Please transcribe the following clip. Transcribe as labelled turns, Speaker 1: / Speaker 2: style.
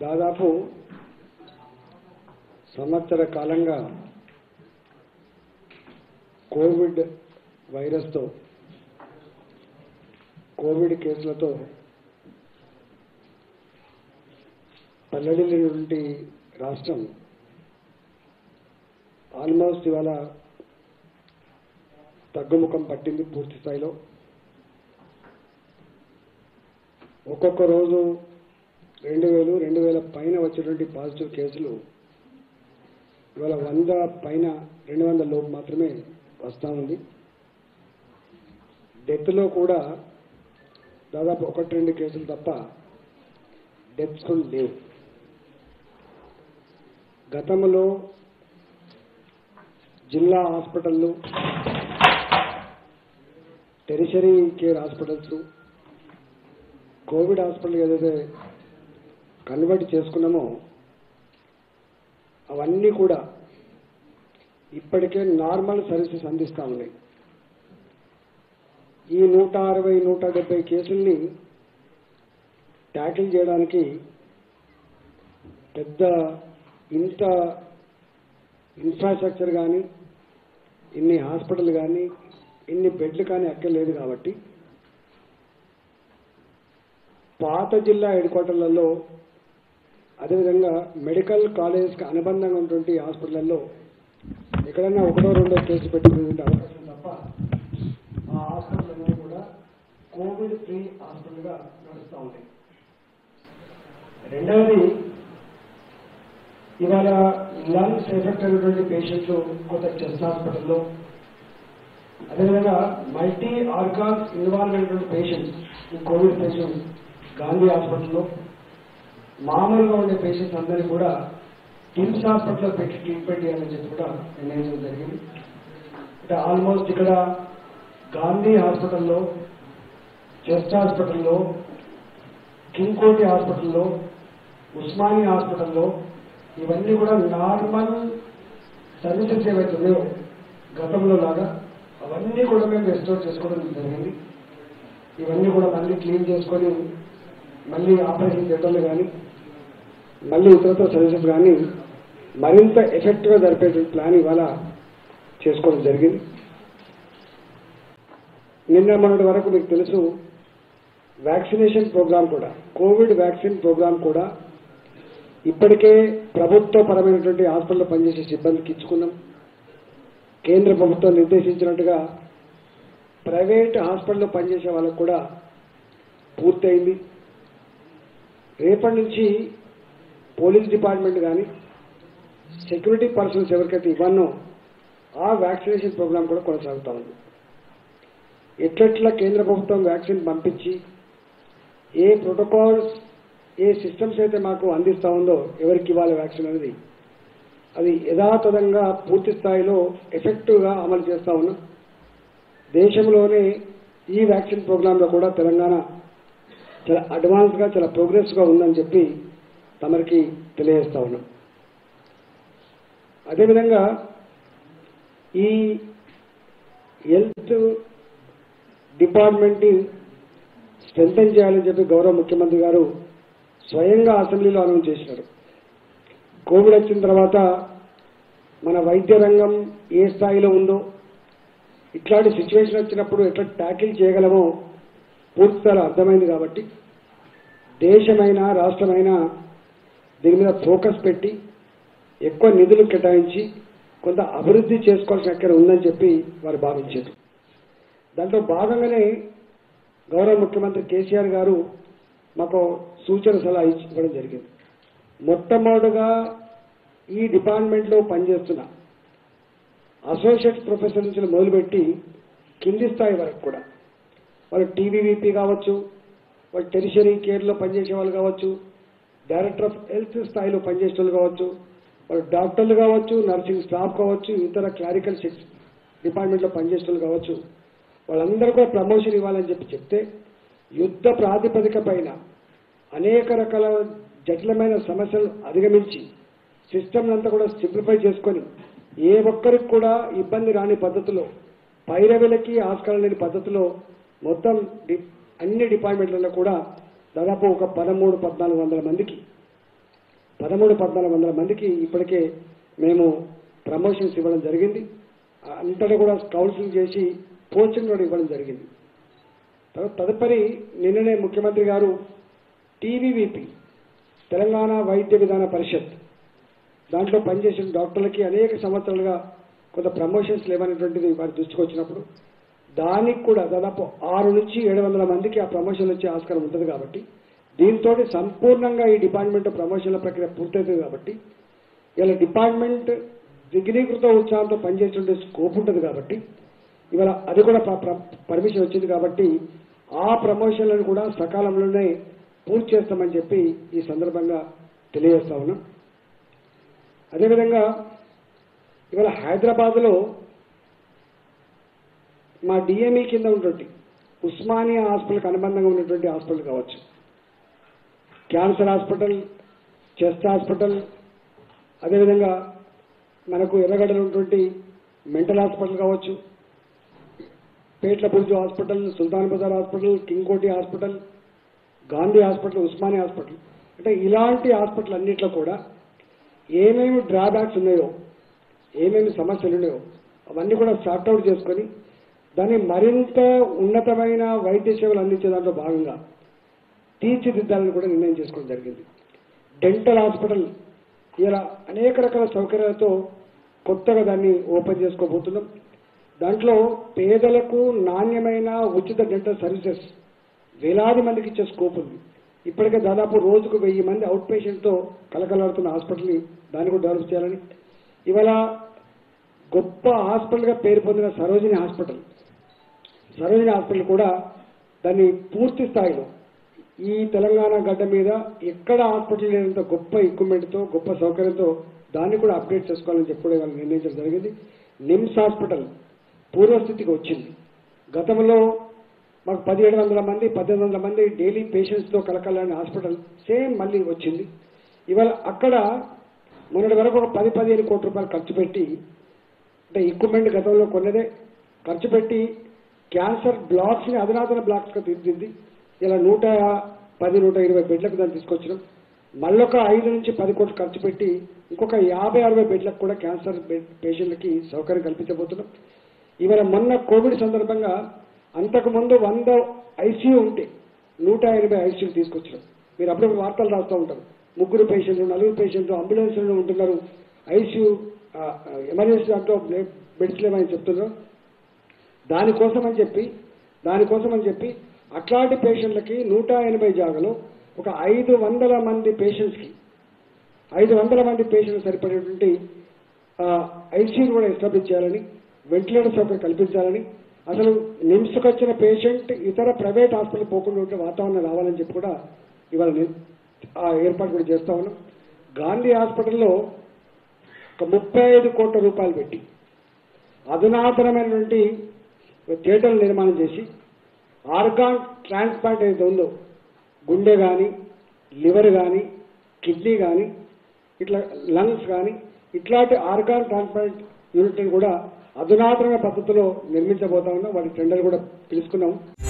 Speaker 1: దాదాపు సంవత్సర కాలంగా కోవిడ్ వైరస్తో కోవిడ్ కేసులతో పల్లెడిల్లినటువంటి రాష్ట్రం ఆల్మోస్ట్ ఇవాళ తగ్గుముఖం పట్టింది పూర్తి స్థాయిలో ఒక్కొక్క రోజు రెండు వేలు రెండు వేల పైన వచ్చేటువంటి పాజిటివ్ కేసులు ఇవాళ వంద పైన రెండు వందల లోపు మాత్రమే వస్తూ ఉంది డెత్లో కూడా దాదాపు ఒకటి రెండు కేసులు తప్ప డెత్స్ కూడా లేవు గతంలో జిల్లా హాస్పిటళ్ళు tertiary care hospitals covid hospital ఏదైతే కన్వర్ట్ చేసుకున్నామో అవన్నీ కూడా ఇప్పటికే నార్మల్ సర్వీసెస్ అందిస్తూ ఉన్నాయి ఈ నూట అరవై నూట డెబ్బై కేసుల్ని ట్యాకిల్ చేయడానికి పెద్ద ఇంత ఇన్ఫ్రాస్ట్రక్చర్ కానీ ఇన్ని హాస్పిటల్ కానీ ఇన్ని బెడ్లు కానీ అక్కర్లేదు కాబట్టి పాత జిల్లా హెడ్ క్వార్టర్లలో అదేవిధంగా మెడికల్ కాలేజ్కి అనుబంధంగా ఉన్నటువంటి హాస్పిటల్లో ఎక్కడైనా ఒకటో రెండో కేసు పెట్టుకునే అవకాశం తప్ప ఆ హాస్పిటల్ అన్నీ కూడా కోవిడ్ ఫ్రీ హాస్పిటల్గా నడుస్తూ ఉంటాయి రెండవది ఇవాళ లంగ్స్ ఎఫెక్ట్ అయినటువంటి పేషెంట్లు కొత్త చెస్ట్ హాస్పిటల్లో అదేవిధంగా మల్టీ ఆర్గాన్స్ ఇన్వాల్వ్ అయినటువంటి పేషెంట్స్ ఈ కోవిడ్ పేషెంట్స్ గాంధీ హాస్పిటల్లో మామూలుగా ఉండే పేషెంట్స్ అందరినీ కూడా కిమ్స్ హాస్పిటల్లో పెట్టి ట్రీట్మెంట్ చేయాలని చెప్పి కూడా నిర్ణయించడం జరిగింది అంటే ఆల్మోస్ట్ ఇక్కడ గాంధీ హాస్పిటల్లో చెస్ట్ హాస్పిటల్లో కింగ్కోటి హాస్పిటల్లో ఉస్మానియా హాస్పిటల్లో ఇవన్నీ కూడా నార్మల్ సర్వీసెస్ ఏవైతే ఉన్నాయో గతంలో లాగా అవన్నీ కూడా మేము రెస్టోర్ చేసుకోవడం జరిగింది ఇవన్నీ కూడా మళ్ళీ క్లీన్ చేసుకొని మళ్ళీ ఆపరేషన్ థియేటర్లు కానీ మళ్ళీ ఇతరత్ర సర్వీసెస్ కానీ మరింత ఎఫెక్టివ్గా జరిపేటువంటి ప్లాన్ ఇవాళ చేసుకోవడం జరిగింది నిన్న మొన్నటి వరకు మీకు తెలుసు వ్యాక్సినేషన్ ప్రోగ్రాం కూడా కోవిడ్ వ్యాక్సిన్ ప్రోగ్రాం కూడా ఇప్పటికే ప్రభుత్వ పరమైనటువంటి హాస్పిటల్లో పనిచేసే సిబ్బందికి ఇచ్చుకున్నాం కేంద్ర ప్రభుత్వం నిర్దేశించినట్టుగా ప్రైవేట్ హాస్పిటల్లో పనిచేసే వాళ్ళకు కూడా పూర్తయింది రేపటి నుంచి పోలీస్ డిపార్ట్మెంట్ కానీ సెక్యూరిటీ పర్సన్స్ ఎవరికైతే ఇవ్వనో ఆ వ్యాక్సినేషన్ ప్రోగ్రాం కూడా కొనసాగుతూ ఉంది ఎట్లెట్లా కేంద్ర ప్రభుత్వం వ్యాక్సిన్ పంపించి ఏ ప్రోటోకాల్స్ ఏ సిస్టమ్స్ అయితే మాకు అందిస్తూ ఉందో ఎవరికి ఇవ్వాలి వ్యాక్సిన్ అనేది అది యథాతథంగా పూర్తి స్థాయిలో ఎఫెక్టివ్గా అమలు చేస్తూ ఉన్నాం దేశంలోనే ఈ వ్యాక్సిన్ ప్రోగ్రాంలో కూడా తెలంగాణ చాలా అడ్వాన్స్గా చాలా ప్రోగ్రెస్గా ఉందని చెప్పి తమరికి తెలియజేస్తా ఉన్నాం అదేవిధంగా ఈ హెల్త్ డిపార్ట్మెంట్ని స్ట్రెంథన్ చేయాలని చెప్పి గౌరవ ముఖ్యమంత్రి గారు స్వయంగా అసెంబ్లీలో అనౌన్స్ చేసినారు కోవిడ్ వచ్చిన తర్వాత మన వైద్య రంగం ఏ స్థాయిలో ఉందో ఇట్లాంటి సిచ్యువేషన్ వచ్చినప్పుడు ఎట్లా ట్యాకిల్ చేయగలమో పూర్తి స్థాయిలో అర్థమైంది కాబట్టి దేశమైనా రాష్ట్రమైనా దీని మీద ఫోకస్ పెట్టి ఎక్కువ నిధులు కేటాయించి కొంత అభివృద్ధి చేసుకోవాల్సిన అక్కడ ఉందని చెప్పి వారు భావించారు దాంట్లో భాగంగానే గౌరవ ముఖ్యమంత్రి కేసీఆర్ గారు మాకు సూచన సలహా ఇచ్చి ఇవ్వడం జరిగింది మొట్టమొదటిగా ఈ డిపార్ట్మెంట్లో పనిచేస్తున్న అసోసియేట్ ప్రొఫెసర్ నుంచి మొదలుపెట్టి కింది స్థాయి వరకు కూడా వాళ్ళు టీవీవీపీ కావచ్చు వాళ్ళు టెరిషరీ కేర్లో పనిచేసే వాళ్ళు కావచ్చు డైరెక్టర్ ఆఫ్ హెల్త్ స్థాయిలో పనిచేసే వాళ్ళు కావచ్చు వాళ్ళు డాక్టర్లు కావచ్చు నర్సింగ్ స్టాఫ్ కావచ్చు ఇతర క్లారికల్ సెక్స్ డిపార్ట్మెంట్లో పనిచేసే వాళ్ళు కావచ్చు వాళ్ళందరూ కూడా ప్రమోషన్ ఇవ్వాలని చెప్పి చెప్తే యుద్ధ ప్రాతిపదిక పైన అనేక రకాల జటిలమైన సమస్యలు అధిగమించి సిస్టమ్ అంతా కూడా సింప్లిఫై చేసుకొని ఏ ఒక్కరికి కూడా ఇబ్బంది రాని పద్ధతిలో పైరవిలకి ఆస్కారం లేని పద్ధతిలో మొత్తం డి- అన్ని డిపార్ట్మెంట్లలో కూడా దాదాపు ఒక పదమూడు పద్నాలుగు వందల మందికి పదమూడు పద్నాలుగు వందల మందికి ఇప్పటికే మేము ప్రమోషన్స్ ఇవ్వడం జరిగింది అంతటా కూడా కౌన్సిలింగ్ చేసి పోస్టింగ్ కూడా ఇవ్వడం జరిగింది తర్వాత తదుపరి నిన్ననే ముఖ్యమంత్రి గారు టీవీవీపీ తెలంగాణ వైద్య విధాన పరిషత్ దాంట్లో పనిచేసిన డాక్టర్లకి అనేక సంవత్సరాలుగా కొంత ప్రమోషన్స్ లేవనేటువంటిది వారి దృష్టికి వచ్చినప్పుడు దానికి కూడా దాదాపు ఆరు నుంచి ఏడు వందల మందికి ఆ ప్రమోషన్లు వచ్చే ఆస్కారం ఉంటుంది కాబట్టి దీంతో సంపూర్ణంగా ఈ డిపార్ట్మెంట్ ప్రమోషన్ల ప్రక్రియ పూర్తవుతుంది కాబట్టి ఇలా డిపార్ట్మెంట్ దిగ్నీకృత ఉత్సాహంతో పనిచేస్తుండే స్కోప్ ఉంటుంది కాబట్టి ఇవాళ అది కూడా పర్మిషన్ వచ్చింది కాబట్టి ఆ ప్రమోషన్లను కూడా సకాలంలోనే పూర్తి చేస్తామని చెప్పి ఈ సందర్భంగా తెలియజేస్తా ఉన్నాం అదేవిధంగా ఇవాళ హైదరాబాద్లో మా డిఎంఈ కింద ఉన్నటువంటి ఉస్మానియా హాస్పిటల్కి అనుబంధంగా ఉన్నటువంటి హాస్పిటల్ కావచ్చు క్యాన్సర్ హాస్పిటల్ చెస్ట్ హాస్పిటల్ అదేవిధంగా మనకు ఎర్రగడ్డలో ఉన్నటువంటి మెంటల్ హాస్పిటల్ కావచ్చు Petla Burju hospital Sultan Bazar hospital Kingkoti hospital Gandhi hospital Osmania hospital అంటే ఇలాంటి హాస్పిటల్ అన్నింటిలో కూడా ఏమేమి డ్రాబ్యాక్స్ ఉన్నాయో ఏమేమి సమస్యలు ఉన్నాయో అవన్నీ కూడా సార్ట్అవుట్ చేసుకొని దాన్ని మరింత ఉన్నతమైన వైద్య సేవలు అందించే దాంట్లో భాగంగా తీర్చిదిద్దాలని కూడా నిర్ణయం చేసుకోవడం జరిగింది డెంటల్ హాస్పిటల్ ఇలా అనేక రకాల సౌకర్యాలతో కొత్తగా దాన్ని ఓపెన్ చేసుకోబోతున్నాం దాంట్లో పేదలకు నాణ్యమైన ఉచిత డెంటల్ సర్వీసెస్ వేలాది మందికి ఇచ్చే స్కోప్ ఉంది ఇప్పటికే దాదాపు రోజుకు వెయ్యి మంది అవుట్ పేషెంట్తో కలకలాడుతున్న హాస్పిటల్ని దాన్ని కూడా డెవలప్ చేయాలని ఇవాళ గొప్ప హాస్పిటల్గా పేరు పొందిన సరోజిని హాస్పిటల్ సరోజిని హాస్పిటల్ కూడా దాన్ని పూర్తి స్థాయిలో ఈ తెలంగాణ గడ్డ మీద ఎక్కడ హాస్పిటల్ లేనంత గొప్ప ఎక్విప్మెంట్తో గొప్ప సౌకర్యంతో దాన్ని కూడా అప్డేట్ చేసుకోవాలని చెప్పి కూడా ఇవాళ నిర్ణయించడం జరిగింది నిమ్స్ హాస్పిటల్ పూర్వస్థితికి వచ్చింది గతంలో మాకు పదిహేడు వందల మంది పద్దెనిమిది వందల మంది డైలీ పేషెంట్స్తో కలకలని హాస్పిటల్ సేమ్ మళ్ళీ వచ్చింది ఇవాళ అక్కడ మొన్నటి వరకు ఒక పది పదిహేను కోట్ల రూపాయలు ఖర్చు పెట్టి అంటే ఎక్విప్మెంట్ గతంలో కొన్నదే ఖర్చు పెట్టి క్యాన్సర్ బ్లాక్స్ని అధునాతన బ్లాక్స్గా తీర్చింది ఇలా నూట పది నూట ఇరవై బెడ్లకు దాన్ని తీసుకొచ్చినాం మళ్ళొక ఐదు నుంచి పది కోట్లు ఖర్చు పెట్టి ఇంకొక యాభై అరవై బెడ్లకు కూడా క్యాన్సర్ పేషెంట్లకి సౌకర్యం కల్పించబోతున్నాం ఇవాళ మొన్న కోవిడ్ సందర్భంగా అంతకుముందు వంద ఐసీయూ ఉంటే నూట ఎనభై ఐసీయూలు తీసుకొచ్చినాం మీరు అప్పుడు వార్తలు రాస్తూ ఉంటారు ముగ్గురు పేషెంట్లు నలుగురు పేషెంట్లు అంబులెన్స్లో ఉంటున్నారు ఐసీయూ ఎమర్జెన్సీ దాంట్లో బెడ్స్ లేవని చెప్తున్నారు దానికోసం అని చెప్పి దానికోసం అని చెప్పి అట్లాంటి పేషెంట్లకి నూట ఎనభై జాగలో ఒక ఐదు వందల మంది పేషెంట్స్కి ఐదు వందల మంది పేషెంట్లు సరిపడేటువంటి ఐసీయూలు కూడా ఎస్టాబ్లిష్ చేయాలని వెంటిలేటర్ సౌకర్యం కల్పించాలని అసలు నిమ్స్కి వచ్చిన పేషెంట్ ఇతర ప్రైవేట్ హాస్పిటల్ పోకుండా ఉంటే వాతావరణం రావాలని చెప్పి కూడా ఇవాళ ఆ ఏర్పాటు కూడా చేస్తా ఉన్నాం గాంధీ హాస్పిటల్లో ఒక ముప్పై ఐదు కోట్ల రూపాయలు పెట్టి అధునాతనమైనటువంటి థియేటర్లు నిర్మాణం చేసి ఆర్గాన్ ట్రాన్స్ప్లాంట్ ఏదైతే ఉందో గుండె కానీ లివర్ కానీ కిడ్నీ కానీ ఇట్లా లంగ్స్ కానీ ఇట్లాంటి ఆర్గాన్ ట్రాన్స్ప్లాంట్ యూనిట్ని కూడా అధునాతన పద్ధతిలో నిర్మించబోతా ఉన్నాం వాటి టెండర్ కూడా పిలుచుకున్నాం